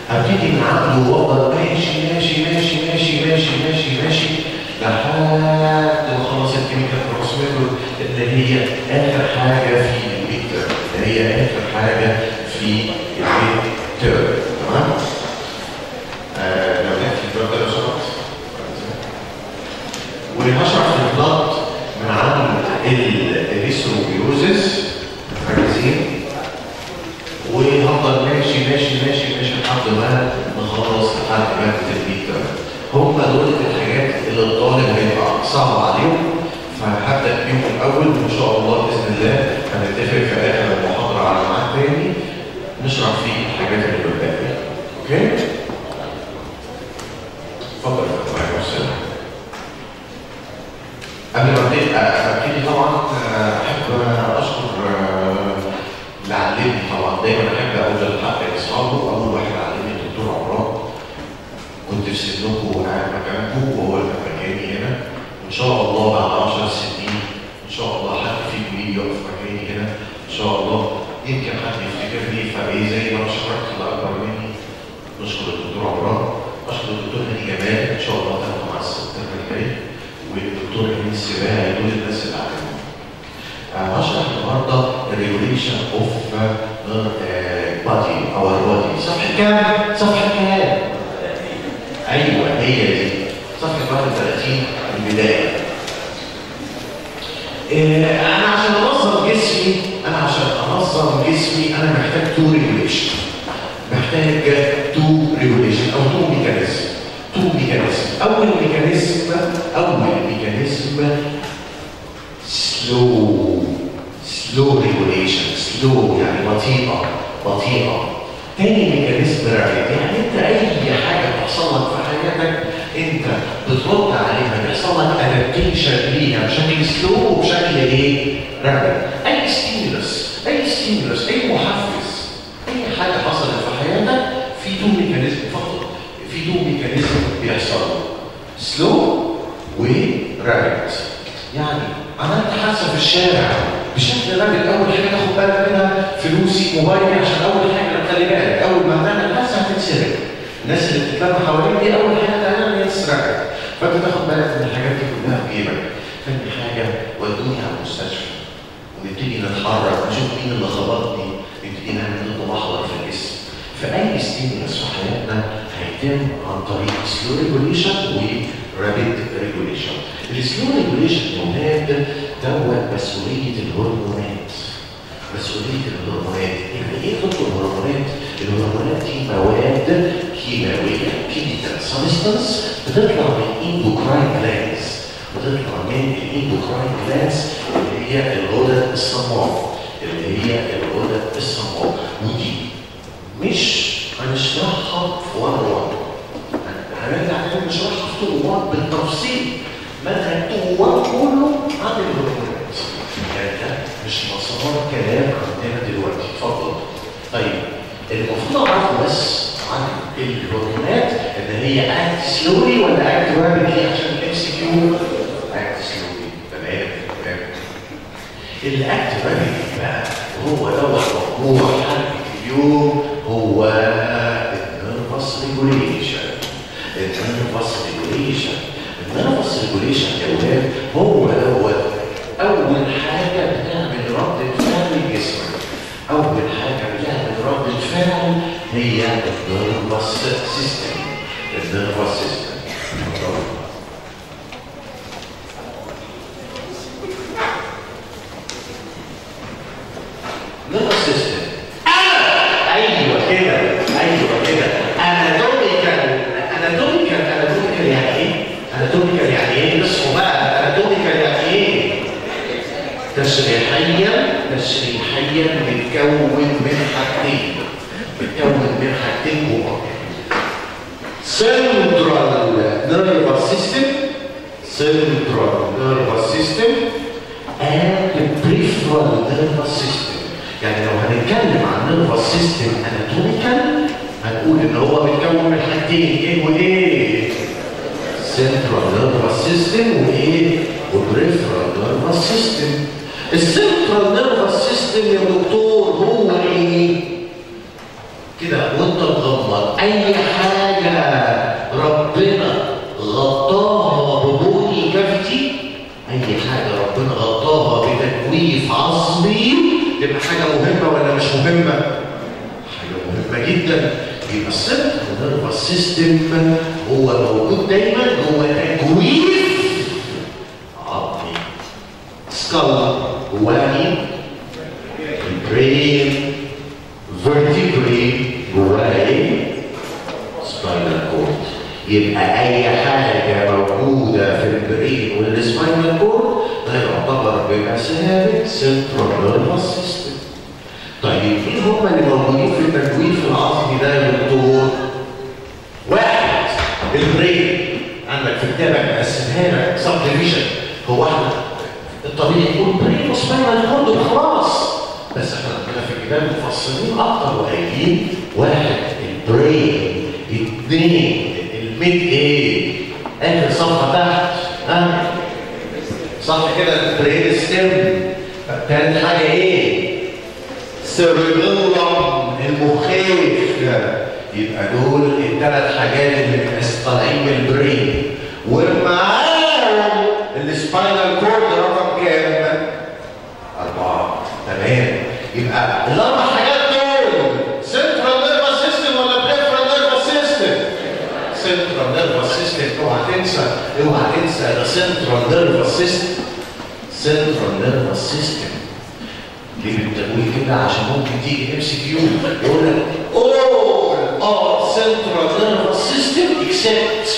ابتدي من عنده وافضل ماشي ماشي ماشي ماشي ماشي ماشي ماشي لحد ما خلص الكيميكال بروسميتر اللي هي اخر حاجه في الميتر اللي هي اخر حاجه في الميتر تمام؟ آه لو كانت في الدرجه لو سمحت وهشرح في البلاد من عند الريستروبيوزس مركزين وهفضل ماشي ماشي ماشي ماشي لحد ما نخلص لحد ماده البيتا هم دول الحاجات اللي الطالب هيبقى صعب عليهم فهبدا بيهم الاول وان شاء الله باذن الله هنتفق في اخر المحاضره على ميعاد تاني نشرح فيه الحاجات اللي بتبقى اوكي؟ اتفضل يا فندم معاك السلام قبل ما ابتدي ابتدي طبعا احب اشكر اللي علمني طبعا دايما احب اقول الحق لاصحابه اول واحد علمني الدكتور عمران كنت في سنكم وقاعد مكانكم وهو اللي كان مكاني هنا ان شاء الله بعد 10 سنين ان شاء الله حد فيكم يجي يقف مكاني هنا ان شاء الله يمكن حد يفتكرني فايه زي ما شكرت اللي اكبر مني نشكر الدكتور عمران اشكر الدكتور هاني جمال ان شاء الله تاخده مع السنتر الجاي والدكتور امين السباعي دول الناس اللي علموني. هشرح النهارده الريجوليشن اوف بادي او بادي صفحه كام؟ صفحه كام؟ ايوه هي دي صفحه 31 البدايه. إيه انا عشان انظم جسمي انا عشان انظم جسمي انا محتاج تو ريجوليشن. محتاج تو ريجوليشن او تو ميكانيزم. تو ميكانيزم اول ميكانيزم اول ميكانيزم سلو سلو ريجوليشن سلو يعني بطيئه بطيئه تاني ميكانيزم رابد يعني انت اي حاجه بتحصل لك في حياتك انت بترد عليها بيحصل لك ادابتيشن ليها بشكل سلو وبشكل ايه؟ رابد اي ستيمولس اي ستيمولس اي محفز اي حاجه حصلت في حياتك في تو ميكانيزم فقط في تو ميكانيزم بيحصل سلو ورابد يعني عملت حادثه في الشارع بشكل راجل اول حاجه تاخد بالك منها فلوسي موبايلي عشان اول حاجه خلي بالك اول ما تعمل حادثه هتتسرق الناس اللي بتتلم حواليك دي اول حاجه تعملها هي تسرقك فانت تاخد بالك من الحاجات دي كلها في جيبك ثاني حاجه ودوني على المستشفى ونبتدي نتحرك نشوف مين اللي خبطني نبتدي نعمل ضد محضر في الجسم فاي ستيمولس في حياتنا هيتم عن طريق سلو ريجوليشن ورابيد ريجوليشن السلو ريجوليشن يوناد دوت مسؤوليه الهرمونات مسؤوليه الهرمونات يعني ايه دكتور الهرمونات؟ الهرمونات دي مواد كيماويه كيميكال سبستانس بتطلع من اندوكراين جلاندز بتطلع من الاندوكراين جلاندز اللي هي الغدد الصماء اللي هي الغدد الصماء ودي مش هنشرحها في ورا ورا هنرجع تاني نشرحها في طول ورا بالتفصيل منهج طول ورا كله عن الهرمونات يعني ده مش مسار كلام عندنا دلوقتي اتفضل طيب المفروض اعرفه بس عن الهرمونات ان هي اكت سلوري ولا اكت رابيدلي عشان الام سي كيو اكت سلوري تمام تمام الاكت رابيدلي بقى هو دوت موضوع حلقه اليوم هو النيرفس ريجوليشن النيرفس ريجوليشن النيرفس ريجوليشن يا ولاد هو دوت اول حاجه بتعمل رده فعل لجسمك اول حاجه بتعمل رده فعل هي النيرفس سيستم النيرفس سيستم نيرفس سيستم ايوه كده ايوه كده اناتوميكال اناتوميكال اناتوميكال يعني ايه؟ اناتوميكال يعني ايه؟ اصحوا بقى اناتوميكال يعني ايه؟ تشريحيا تشريحيا بيتكون من حاجتين بيتكون من حاجتين كبار سنترال نيرفس سيستم سنترال نيرفس سيستم and peripheral nervous system يعني لو هنتكلم عن نيرفس سيستم اناتوميكال هنقول ان هو بيتكون من حاجتين ايه وايه؟ سنترال نيرفس سيستم وايه؟ وبريفرال نيرفس سيستم السنترال نيرفس سيستم يا دكتور هو ايه؟ كده وانت مغمض اي حاجه ربنا غطاها ببوني كافتي اي حاجه ربنا غطاها بتجويف عصبي تبقى حاجه مهمه ولا مش مهمه حاجه مهمه جدا يبقى السنترال نيرفس سيستم هو موجود دايما جوه تجويف عظمي سكال جواها مين؟ البرين فيرتيبري جواها ايه؟ سباينال كورد يبقى اي حاجه موجوده في البرين والسباينال كورد ده يعتبر بمثابه سنترال نيرفس سيستم طيب مين هم اللي موجودين في التجويف العصبي ده يا دكتور؟ واحد البرين عندك في الكتابه مقسمها لك سب ديفيجن هو احنا الطبيعي يقول برين وسباينال كورد وخلاص بس احنا عندنا في الكتاب مفصلين اكتر وقايلين واحد البرين اثنين الميد ايه اخر صفحه تحت ها صح كده البرين ستيم تالت حاجه ايه سيربيلم المخيف يبقى دول الثلاث حاجات اللي طالعين من البرين ومعاهم السباينال كورد رقم كام؟ أربعة تمام يبقى الأربع حاجات دول سنترال نيرفس سيستم ولا بريفرال نيرفس سيستم؟ سنترال نيرفس سيستم اوعى تنسى اوعى تنسى ده سنترال نيرفس سيستم سنترال نيرفس سيستم ليه بتقول كده عشان ممكن تيجي ام سي كيو يقول لك all are central nervous system except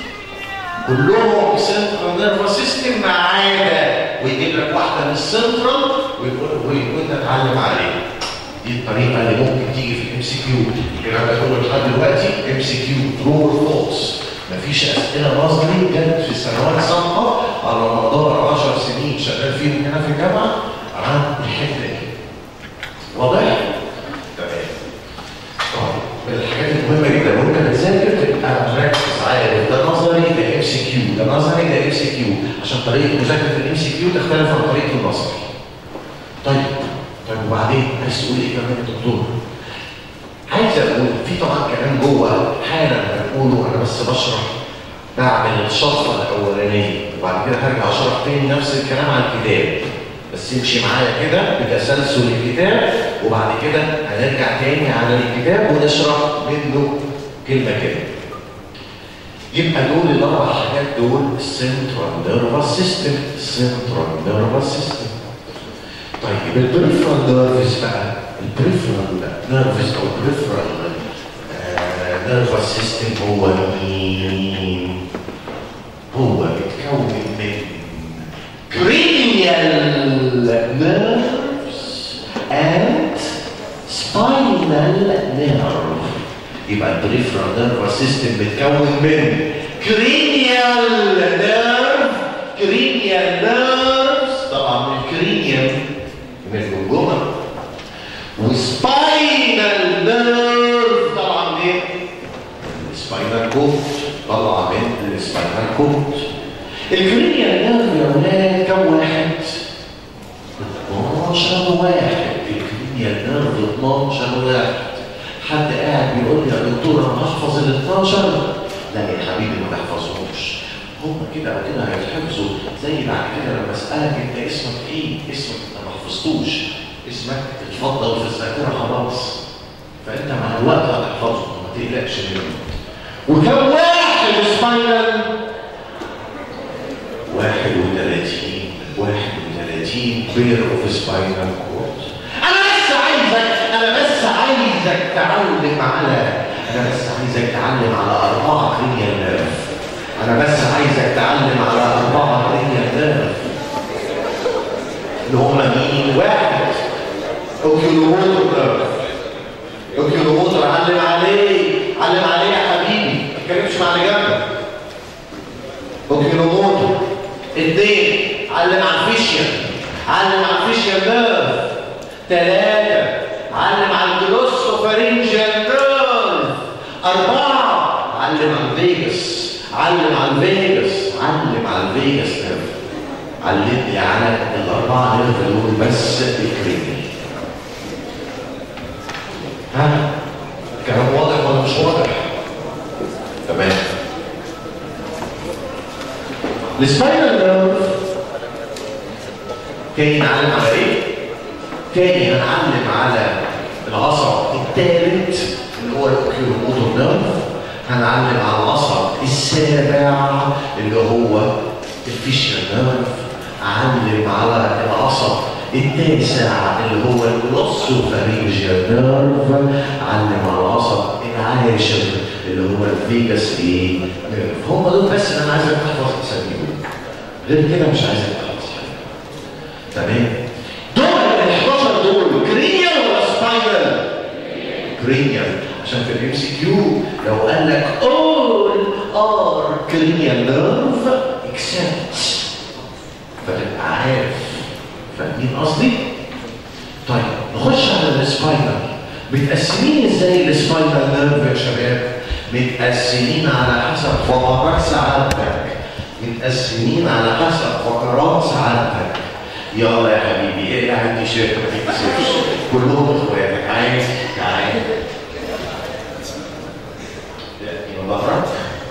كلهم سنترال نيرفس سيستم ما عدا ويجيب لك واحده من السنترال ويقول ويقول لك اتعلم عليها دي الطريقه اللي ممكن تيجي في الام سي كيو الكلام ده كله لحد دلوقتي ام سي كيو ترو فولس مفيش اسئله نظري جت في السنوات السابقه على مدار 10 سنين شغال فيهم هنا في الجامعه عن الحته دي واضح؟ تمام طيب من الحاجات المهمه جدا وانت بتذاكر تبقى مركز عارف ده نظري ده ام سي كيو ده نظري ده ام سي كيو عشان طريقه مذاكره الام سي كيو تختلف عن طريقه النظري طيب طيب وبعدين عايز تقول ايه كمان يا دكتور؟ عايز اقول في طبعا كلام جوه حالا هنقوله انا بس بشرح بعمل الشطره الاولانيه وبعد كده هرجع اشرح تاني نفس الكلام على الكتاب بس امشي معايا كده بتسلسل الكتاب وبعد كده هنرجع تاني على الكتاب ونشرح منه كلمه كده يبقى دول الاربع حاجات دول السنترال نيرفس سيستم السنترال نيرفس سيستم طيب البريفرال نيرفس بقى البريفرال نيرفس او البريفرال نيرفس سيستم هو مين؟ هو بيتكون من cranial nerves and spinal nerve يبقى البريفرال نيرفس سيستم بيتكون من cranial nerve cranial nerves طبعا من الكرينيوم من الجمجمه وسباينال نيرف طبعا من السباينال كورد طبعا من السباينال كورد الكرينيال نيرف يا ولاد كم واحد؟ 12 واحد الكرينيال نيرف 12 واحد حد قاعد بيقول لي يا دكتور انا هحفظ ال 12 لا يا حبيبي ما تحفظهمش هم كده او كده هيتحفظوا زي بعد كده لما اسالك انت اسمك ايه؟ اسمك انت ما حفظتوش اسمك اتفضل في الذاكره خلاص فانت مع الوقت هتحفظه ما تقلقش منه وكم واحد سباينال 31 31 بير اوف سباينال كورد انا بس عايزك انا بس عايزك تعلم على انا بس عايزك تعلم على اربعه كرينيال نيرف انا بس عايزك تعلم على اربعه كرينيال نيرف اللي هم مين واحد اوكيولوموتر نيرف اوكيولوموتر علم عليه علم عليه يا حبيبي ما تتكلمش مع اللي جنبك اوكيولوموتر اثنين علم على الفيشيا علم على الفيشيا نيرف ثلاثة علم على الجلوسوفارينجيال نيرف أربعة علم على الفيجاس علم على الفيجاس علم على الفيجاس نيرف علمني على الأربعة نيرف دول بس الكريمي ها؟ الكلام واضح ولا مش واضح تمام السباينال نيرف تاني نعلم على ايه؟ تاني هنعلم على العصب الثالث اللي هو الاوكيولوموتور نيرف هنعلم على العصب السابع اللي هو الفيشيال نيرف اعلم على العصب التاسع اللي هو الجلوسوفارينجيال نيرف اعلم على العصب العاشر اللي هو الفيجاس ايه نيرف هم دول بس اللي انا عايزك تحفظ اساميهم غير كده مش عايزك تحفظ حاجه تمام دول ال 11 دول كرينيال ولا سباينال؟ كرينيال عشان في الام سي كيو لو قال لك all are cranial nerve except فتبقى عارف فاهمين قصدي؟ طيب نخش على السباينال متقسمين ازاي السباينال نيرف يا شباب؟ متقسمين على حسب فقرات سعادتك متقسمين على حسب فقرات سعادتك يلا يا حبيبي ايه قاعد تيشيرت ما تتكسفش كلهم اخواتك عايز تعال ظهرك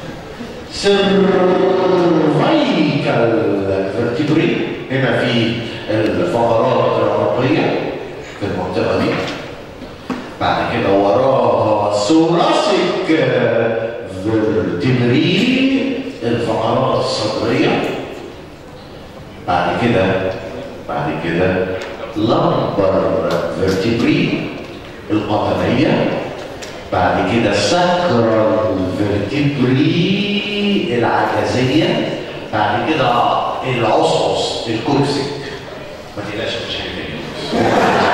سيرفايكال فيرتيبري هنا في الفقرات العرقيه في المنطقه دي بعد كده وراها ثوراسيك فيرتيبري الفقرات الصدريه بعد كده بعد كده لمبر فيرتيبري القطنيه بعد كده ساكرال فيرتيبري العجزيه بعد كده العصعص الكوكسيك ما تقلقش مش هيبقى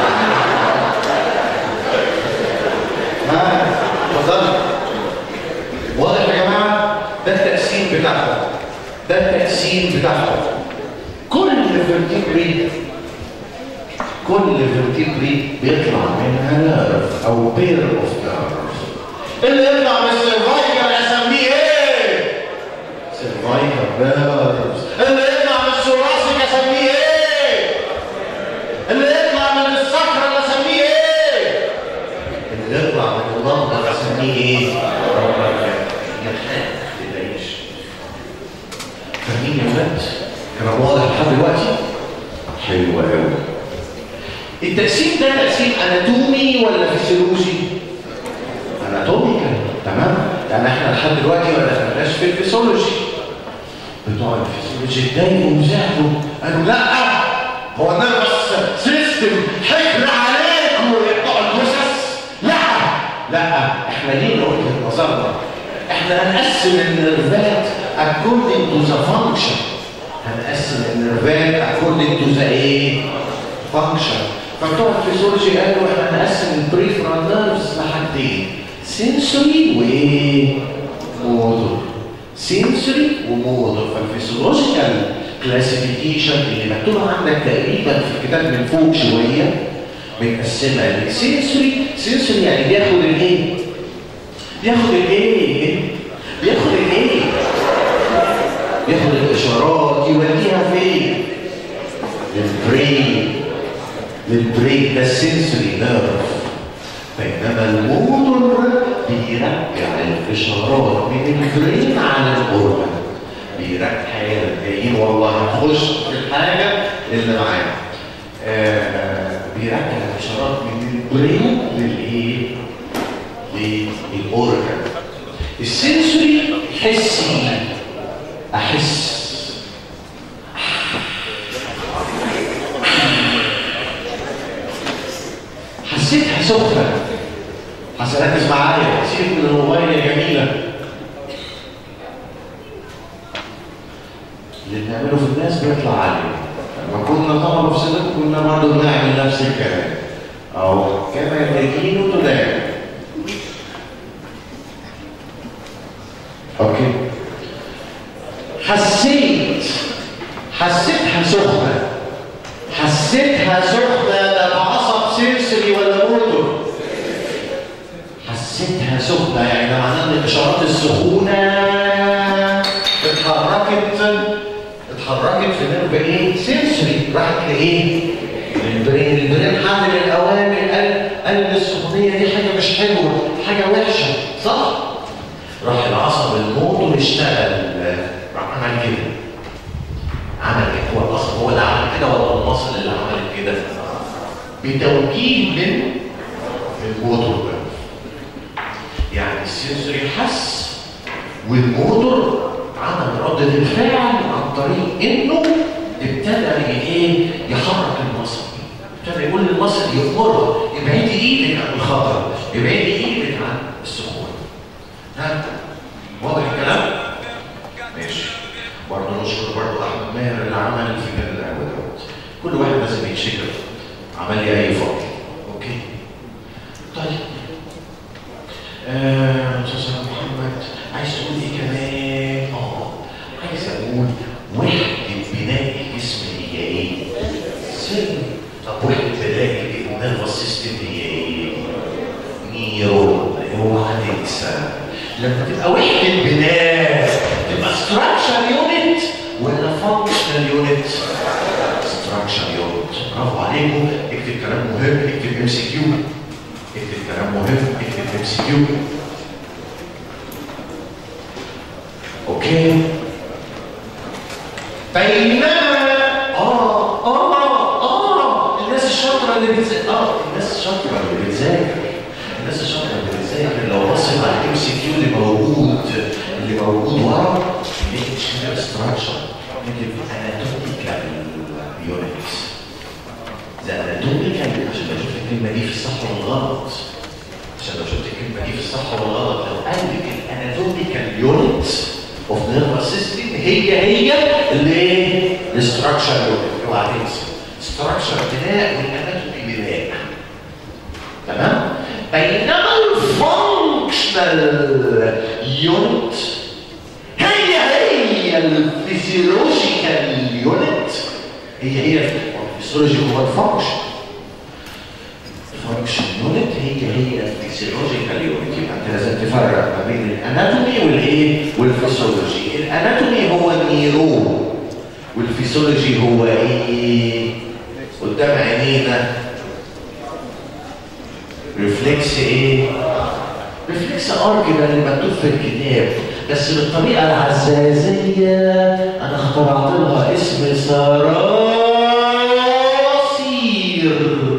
ها اتفضل واضح يا جماعه ده التقسيم بتاعهم ده التقسيم بتاعهم كل فيرتيبري كل فيرتيبري بيطلع منها نيرف او بير اوف نيرف اللي يطلع من السيرفايكال اسميه ايه؟ سيرفايكال نيرفز اللي يطلع من الثوراسيك اسميه ايه؟ اللي يطلع من الصخره اسميه ايه؟ اللي يطلع من اللمبه اسميه ايه؟ تلاقيش فاهمين يا ولاد؟ كلام واضح لحد دلوقتي؟ حلو قوي التقسيم ده تقسيم اناتومي ولا فيسيولوجي؟ اناتوميكال تمام؟ يعني احنا لحد دلوقتي ما دخلناش في الفيسيولوجي بتوع الفيسيولوجي اتضايقوا وزعلوا قالوا لا هو النيرفس سيستم حكر عليكم يا بتوع الجثث لا لا احنا لينا وجهه نظرنا احنا هنقسم النيرفات according to the function هنقسم النيرفات according to the ايه؟ function فبتوع الفيسيولوجي قالوا احنا هنقسم البريفرال نيرفز لحاجتين سنسوري وايه؟ موتور سنسوري وموتور فالفيسيولوجيكال كلاسيفيكيشن اللي مكتوبه عندك تقريبا في الكتاب من فوق شويه متقسمه لسنسوري سنسوري يعني بياخد الايه؟ بياخد الايه؟ بياخد الايه؟ بياخد الاشارات يوديها فين؟ للبرين للبرين ده السنسوري نيرف بينما الموتور بيرجع الاشارات من البرين على الاورجن بيرجع جايين والله هنخش في الحاجه اللي معانا آه بيرجع الاشارات من البرين للايه؟ للاورجن السنسوري حسي احس حسيتها سخنه هسركز معايا سيبك من الموبايل يا جميله اللي بنعمله في الناس بيطلع عالي لما كنا طلبه في سنك كنا برضه بنعمل نفس الكلام او كما تدين تدان اوكي حسيت حسيتها سخنه حسيتها سخنه ده عصب سنسوري ولا موتور حسيتها سخنه يعني ده معناه ان الاشارات السخونه اتحركت اتحركت في نيرف ايه؟ سنسوري راحت لايه؟ للبرين البرين حامل الاوامر قال قال السخونيه دي حاجه مش حلوه حاجه وحشه صح؟ راح العصب الموتور اشتغل راح عمل كده عمل كده هو العصب هو اللي عمل كده ولا المصل اللي عمل كده؟ بتوجيه من الموتور ده يعني السنسوري حس والموتور عمل ردة الفعل عن طريق انه ابتدى ايه يحرك المصل ابتدى يقول للمصل يأمرها ابعدي ايدك عن الخطر ابعدي ايدك عن السخون ها واضح الكلام؟ ماشي برضه نشكر برضه احمد ماهر اللي عمل الفكره اللعبه دوت كل واحد لازم يتشكر عمل لي اي فضل اوكي طيب آه، استاذ محمد عايز تقول ايه كمان؟ اه عايز اقول وحده بناء الجسم هي ايه؟ سن طب وحده بناء النيرفس سيستم هي ايه؟ نيرون اوعى تنسى لما تبقى وحده بناء تبقى ستراكشر يونت ولا فانكشنال يونت؟ ستراكشر يونت برافو عليكم اكتب كلام مهم اكتب ام سي كيو اكتب كلام مهم اكتب ام سي كيو اوكي بينما اه اه اه الناس الشاطره اللي بتذاكر اه الناس الشاطره اللي بتذاكر الناس الشاطره اللي بتذاكر لو بصيت على الام سي كيو اللي موجود اللي موجود ورا نكتب شنو ستراكشر نكتب اناتوميكال يونتس ده اناتوميكال عشان لو شفت الكلمه دي في الصح والغلط عشان لو شفت الكلمه دي في الصح والغلط لو قال لك الاناتوميكال يونت اوف نيرفس سيستم هي هي اللي ايه؟ الاستراكشر يونت اوعى تنسى استراكشر بناء والاناتومي بناء تمام؟ بينما الفانكشنال يونت هي هي الفيزيولوجيكال يونت هي هي الفيزيولوجي هو الفانكشن الفانكشن يونت هي هي الفيزيولوجيكال يونت يبقى انت لازم تفرق ما بين الاناتومي والايه والفيزيولوجي الاناتومي هو النيرون والفيزيولوجي هو ايه قدام عينينا ريفلكس ايه ريفلكس ارك ده اللي مكتوب في الكتاب بس بالطريقه العزازيه انا اخترعت لها اسم صراصير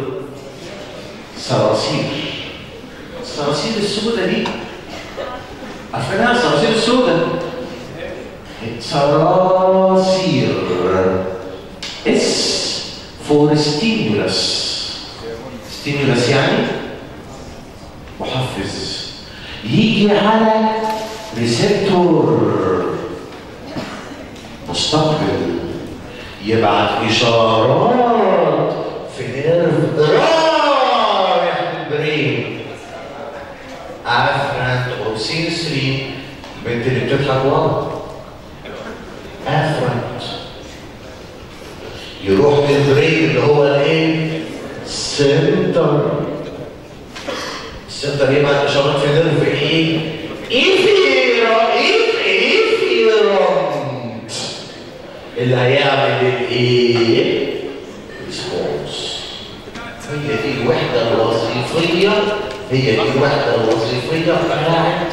صراصير الصراصير السوداء دي عارفينها الصراصير السوداء صراصير اس فور ستيمولس ستيمولس يعني محفز يجي على ريسبتور مستقبل يبعت اشارات في نيرف رايح للبرين افرنت او سينسري البنت اللي بتضحك ورا افرنت يروح للبرين اللي هو الايه؟ سنتر السنتر يبعت اشارات في نيرف ايه؟ ايفيرا ايف ايفيرانت اللي هيعمل الايه؟ ريسبونس هي دي الوحده الوظيفيه هي دي الوحده الوظيفيه بتاعت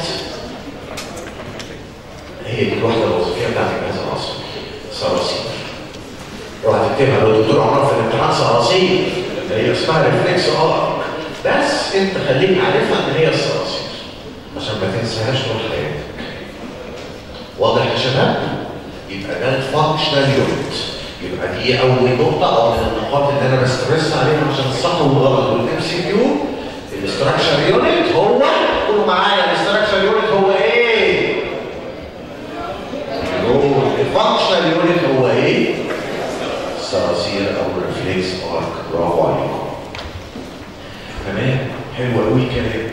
هي دي الوحده الوظيفيه بتاعت الجهاز العصبي صراصير اوعى تكتبها لو الدكتور عمرها في الامتحان صراصير هي اسمها ريفلكس اه بس انت خليك عارفها ان هي الصراصير عشان ما تنساهاش طول حياتك واضح يا شباب يبقى ده الفانكشنال يونت يبقى دي اول نقطه او من النقاط اللي انا بسترس عليها عشان الصح والغلط والام سي كيو الاستراكشر يونت هو قولوا معايا الاستراكشر يونت هو ايه؟ الفانكشنال يونت هو ايه؟ الصراصير او الريفلكس ارك برافو عليكم تمام حلو قوي كده